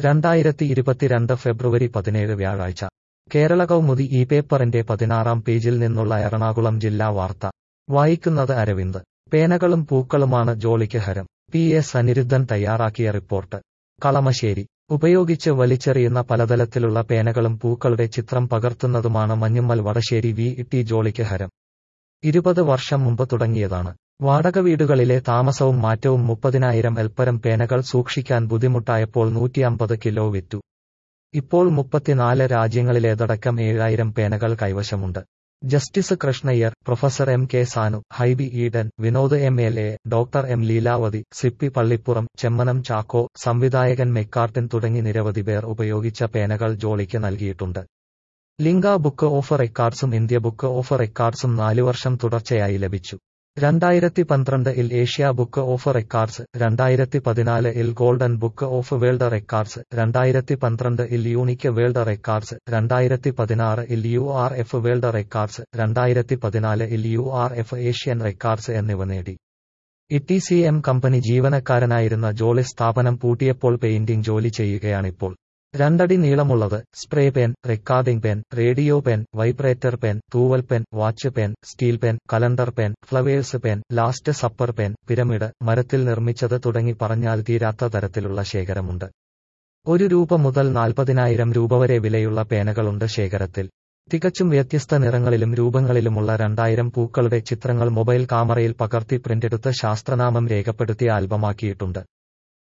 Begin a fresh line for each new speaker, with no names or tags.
രണ്ടായിരത്തി ഇരുപത്തിരണ്ട് ഫെബ്രുവരി പതിനേഴ് വ്യാഴാഴ്ച കേരള കൗമുദി ഈ പേപ്പറിന്റെ പതിനാറാം പേജിൽ നിന്നുള്ള എറണാകുളം ജില്ലാ വാർത്ത വായിക്കുന്നത് അരവിന്ദ് പേനകളും പൂക്കളുമാണ് ജോളിക്ക് ഹരം പി എസ് അനിരുദ്ധൻ തയ്യാറാക്കിയ റിപ്പോർട്ട് കളമശ്ശേരി ഉപയോഗിച്ച് വലിച്ചെറിയുന്ന പലതരത്തിലുള്ള പേനകളും പൂക്കളുടെ ചിത്രം പകർത്തുന്നതുമാണ് മഞ്ഞുമ്മൽ വടശ്ശേരി വി ടി ജോളിക്ക് ഹരം ഇരുപത് വർഷം മുമ്പ് തുടങ്ങിയതാണ് വാടക വീടുകളിലെ താമസവും മാറ്റവും മുപ്പതിനായിരം എൽപ്പരം പേനകൾ സൂക്ഷിക്കാൻ ബുദ്ധിമുട്ടായപ്പോൾ നൂറ്റിയമ്പത് കിലോ വിറ്റു ഇപ്പോൾ മുപ്പത്തിനാല് രാജ്യങ്ങളിലേതടക്കം ഏഴായിരം പേനകൾ കൈവശമുണ്ട് justice Krishnaiyer professor M K Sanu Hibi Eden Vinod M L A doctor M Leelavathi Sippy Pallippuram Chemmanam Chacko സംവിധായകൻ മെക്കാർട്ടിൻ തുടങ്ങി നിരവധി പേർ ഉപയോഗിച്ച പേനകൾ ജോളിക്ക് നൽകിയിട്ടുണ്ട് ലിംഗ ബുക്ക് ഓഫ് റെക്കോർഡ്സും ഇന്ത്യ ബുക്ക് ഓഫ് റെക്കോർഡ്സും നാലു വർഷം തുടർച്ചയായി ലഭിച്ചു രണ്ടായിരത്തി പന്ത്രണ്ട് ഇൽ ഏഷ്യ ബുക്ക് ഓഫ് റെക്കോർഡ്സ് രണ്ടായിരത്തി പതിനാല് ഇൽ golden book of world records രണ്ടായിരത്തി പന്ത്രണ്ട് ഇൽ യൂണിക് വേൾഡ് റെക്കോർഡ്സ് രണ്ടായിരത്തി പതിനാറ് ഇൽ U R F world records രണ്ടായിരത്തി പതിനാല് ഇൽ U R F Asian records എന്നിവ നേടി ഇ സി എം കമ്പനി ജീവനക്കാരനായിരുന്ന ജോളി സ്ഥാപനം പൂട്ടിയപ്പോൾ പെയിന്റിംഗ് ജോലി ചെയ്യുകയാണിപ്പോൾ രണ്ടടി നീളമുള്ളത് spray pen recording pen radio pen vibrator pen തൂവൽ pen watch pen steel pen calendar pen flowers pen last supper pen pyramid മരത്തിൽ നിർമ്മിച്ചത് തുടങ്ങി പറഞ്ഞാൽ തീരാത്ത തരത്തിലുള്ള ശേഖരമുണ്ട് ഒരു രൂപ മുതൽ നാൽപ്പതിനായിരം രൂപ വരെ വിലയുള്ള പേനകളുണ്ട് ശേഖരത്തിൽ തികച്ചും വ്യത്യസ്ത നിറങ്ങളിലും രൂപങ്ങളിലുമുള്ള രണ്ടായിരം പൂക്കളുടെ ചിത്രങ്ങൾ മൊബൈൽ ക്യാമറയിൽ പകർത്തി പ്രിന്റെടുത്ത് ശാസ്ത്രനാമം രേഖപ്പെടുത്തി ആൽബമാക്കിയിട്ടുണ്ട്